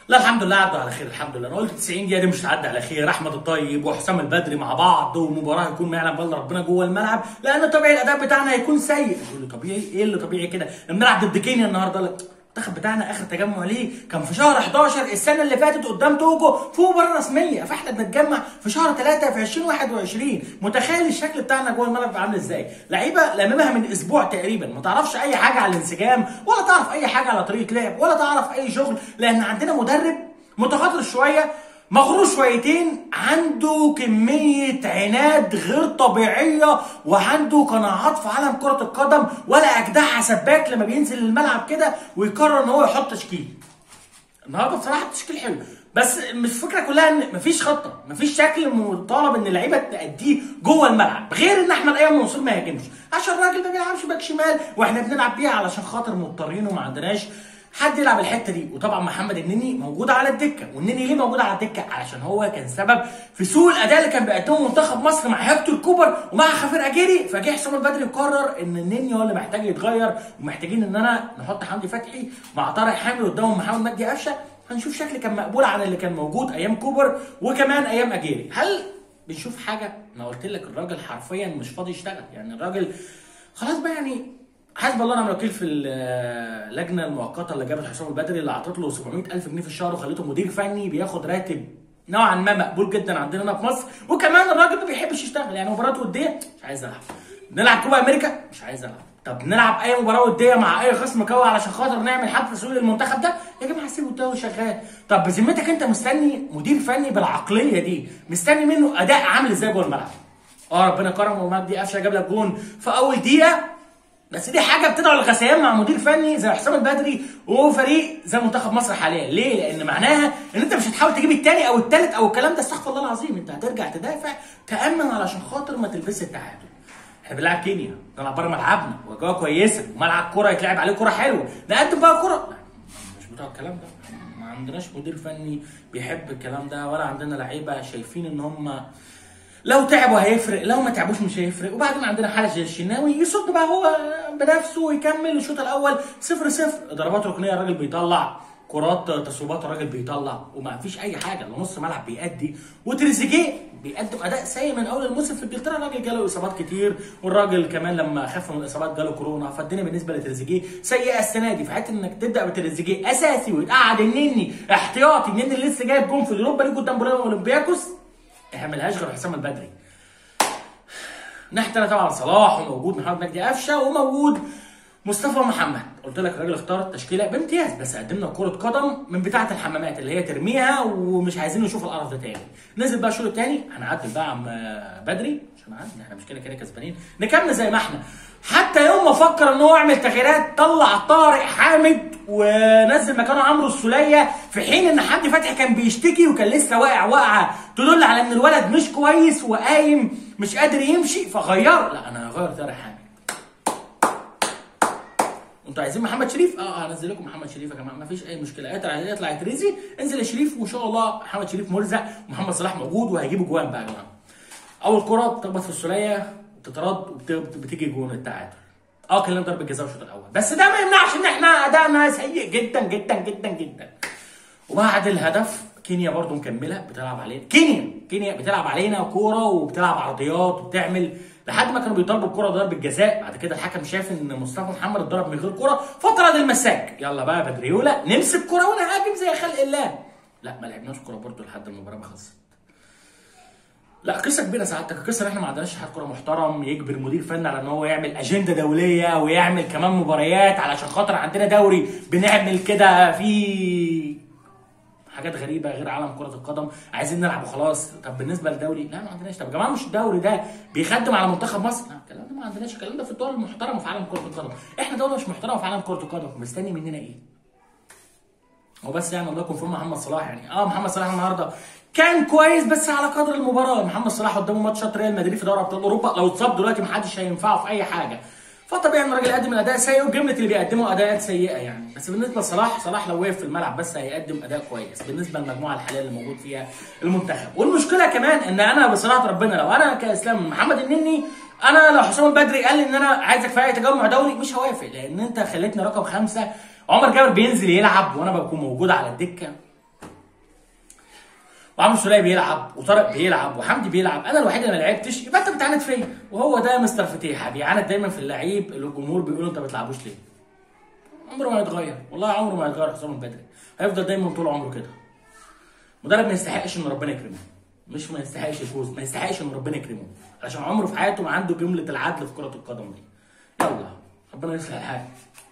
لا الحمد لله عدوا على خير الحمد لله انا قلت 90 دقيقه دي مش هتعدي على خير احمد الطيب وحسام البدري مع بعض ومباراه هيكون ما يعلم بالله ربنا جوه الملعب لان طبيعي الاداء بتاعنا هيكون سيء يقول لي طبيعي ايه اللي طبيعي كده بنلعب ضد كينيا النهارده لا. المنتخب بتاعنا اخر تجمع ليه كان في شهر 11 السنه اللي فاتت قدام توجو في مباراه رسميه فاحنا بنتجمع في شهر 3 في 2021 متخيل الشكل بتاعنا جوه الملعب عامل ازاي لعيبه لاممها من اسبوع تقريبا ما تعرفش اي حاجه على الانسجام ولا تعرف اي حاجه على طريقه لعب ولا تعرف اي شغل لان عندنا مدرب متخاطر شويه مغرور شويتين عنده كمية عناد غير طبيعية وعنده قناعات في عالم كرة القدم ولا أجدعها سباك لما بينزل الملعب كده ويقرر إن هو يحط تشكيل. النهارده بصراحة التشكيل حلو بس مش الفكرة كلها إن مفيش خطة، مفيش شكل مطالب إن اللعيبة تأديه جوه الملعب، غير إن أحمد أيمن منصور ما يهاجمش، عشان الراجل ما بيلعبش باك شمال وإحنا بنلعب بيها علشان خاطر مضطرين وما عندناش حد يلعب الحته دي وطبعا محمد النني موجود على الدكه والنني ليه موجود على الدكه علشان هو كان سبب في سوء الاداء اللي كان بيقدمه منتخب مصر مع هيكتور كوبر ومع خفير اجيري فجه حسام البدري وقرر ان النني هو اللي محتاج يتغير ومحتاجين ان انا نحط حمدي فتحي مع طارق حامد قدامهم محمد مجدي قفشه هنشوف شكل كان مقبول عن اللي كان موجود ايام كوبر وكمان ايام اجيري هل بنشوف حاجه انا قلت لك الراجل حرفيا مش فاضي يشتغل يعني الراجل خلاص بقى يعني حسب الله ونعم الوكيل في اللجنه المؤقته اللي جابت حسام البدري اللي اعطت له 700000 جنيه في الشهر وخليته مدير فني بياخد راتب نوعا ما مقبول جدا عندنا هنا في مصر وكمان الراجل ما بيحبش يشتغل يعني مباراه وديه مش عايز العب نلعب كوبا امريكا مش عايز العب طب نلعب اي مباراه وديه مع اي خصم قوي علشان خاطر نعمل حتى تسويق للمنتخب ده يا جماعه سيبه الدوري شغال طب بذمتك انت مستني مدير فني بالعقليه دي مستني منه اداء عامل ازاي جوه الملعب اه ربنا كرمه ومجدي قفشه جاب لك جون في اول دقيقه بس دي حاجه بتدعو للغثيان مع مدير فني زي حسام البدري وفريق زي منتخب مصر حاليا ليه لان معناها ان انت مش هتحاول تجيب الثاني او الثالث او الكلام ده استغفر الله العظيم انت هترجع تدافع تامن علشان خاطر ما تلبس التعادل احنا بنلعب كينيا بنلعب بره ملعبنا واجواء كويسه وملعب كوره يتلعب عليه كوره حلوه نقدم بقى كوره لا مش بتوع الكلام ده ما عندناش مدير فني بيحب الكلام ده ولا عندنا لعيبه شايفين ان هم لو تعبوا هيفرق لو ما تعبوش مش هيفرق وبعدين عندنا حاله زي الشناوي يصد بقى هو بنفسه ويكمل الشوط الاول صفر صفر ضربات ركنيه الراجل بيطلع كرات تصويبات الراجل بيطلع وما فيش اي حاجه نص ملعب بيأدي وتريزيجيه بيقدم اداء سيء من اول الموسم في انجلترا الراجل جاله اصابات كتير والراجل كمان لما خف من الاصابات جاله كورونا فالدنيا بالنسبه لتريزيجيه سيئه السنه دي في حته انك تبدا بتريزيجيه اساسي وتقعد النني احتياطي النني اللي لسه جايب جون في اليوروبا ليج قدام بولونيا واولمبياكوس يعملهاش غير حسام البدري ناحيه طبعا صلاح وموجود محمد مجدي قفشه وموجود مصطفى محمد قلت لك الراجل اختار التشكيله بامتياز بس قدمنا كره قدم من بتاعه الحمامات اللي هي ترميها ومش عايزين نشوف القرف ده تاني نزل بقى الشوط الثاني هنعدل بقى عم بدري مش هنعدل احنا مش كده كده كسبانين نكمل زي ما احنا حتى يوم ما فكر ان هو يعمل تغييرات طلع طارق حامد ونزل مكانه عمرو السوليه في حين ان حمدي فتحي كان بيشتكي وكان لسه واقع وقعه تدل على ان الولد مش كويس وقايم مش قادر يمشي فغيره لا انا هغير طارق حامد انتوا عايزين محمد شريف؟ اه هنزل لكم محمد شريف يا جماعه ما فيش اي مشكله يطلع يطلع تريزي انزل يا شريف وان شاء الله محمد شريف مرزق ومحمد صلاح موجود وهيجيبوا جوان بقى يا جماعه. اول كره بتخبط في السوليه بتترد وبتيجي جون التعادل. اه كان لنا ضربه جزاء الشوط الاول بس ده ما يمنعش ان احنا ادائنا سيء جدا جدا جدا جدا. وبعد الهدف كينيا برضو مكمله بتلعب علينا كينيا كينيا بتلعب علينا كوره وبتلعب عرضيات وبتعمل لحد ما كانوا بيطالبوا الكوره ضربه جزاء بعد كده الحكم شاف ان مصطفى محمد اتضرب من غير كوره فطرد المساك يلا بقى بدريولا نمسك كوره ونهاجم زي خلق الله لا ما لعبناش كوره برضو لحد المباراه ما خلصت لا قصه كبيره سعادتك القصه ان احنا ما عندناش حد كوره محترم يجبر مدير فني على ان هو يعمل اجنده دوليه ويعمل كمان مباريات علشان خاطر عندنا دوري بنعمل كده في حاجات غريبه غير عالم كره القدم عايزين نلعب وخلاص طب بالنسبه للدوري لا ما عندناش طب يا جماعه مش الدوري ده بيخدم على منتخب مصر لا الكلام ده ما عندناش الكلام ده في الدول المحترمه في عالم كره القدم احنا دوله مش محترمه في عالم كره القدم مستني مننا ايه هو بس يعني الله يكون في محمد صلاح يعني اه محمد صلاح النهارده كان كويس بس على قدر المباراه محمد صلاح قدامه ماتشات ريال مدريد في دوري ابطال اوروبا لو اتصاب دلوقتي محدش هينفعه في اي حاجه فطبيعي ان الراجل يقدم الاداء سيء وجمله اللي بيقدموا اداءات سيئه يعني بس بالنسبه لصلاح صلاح لو وقف في الملعب بس هيقدم اداء كويس بالنسبه للمجموعه الحاليه اللي موجود فيها المنتخب والمشكله كمان ان انا بصراحه ربنا لو انا كاسلام محمد النني انا لو حسام البدري قال لي ان انا عايزك في اي تجمع دولي مش هوافق لان انت خليتني رقم خمسه عمر جابر بينزل يلعب وانا بكون موجود على الدكه وعمرو السوليه بيلعب وطارق بيلعب وحمدي بيلعب انا الوحيد اللي ما لعبتش يبقى انت بتعاند فيا وهو ده مستر فتيحه بيعاند دايما في اللعيب اللي الجمهور بيقول انت ما بتلعبوش ليه عمره ما يتغير والله عمره ما يتغير حسام البدري هيفضل دايما طول عمره كده مدرب ما يستحقش ان ربنا يكرمه مش ما يستحقش يفوز ما يستحقش ان ربنا يكرمه عشان عمره في حياته ما عنده جمله العدل في كره القدم دي يلا ربنا يصلح الحال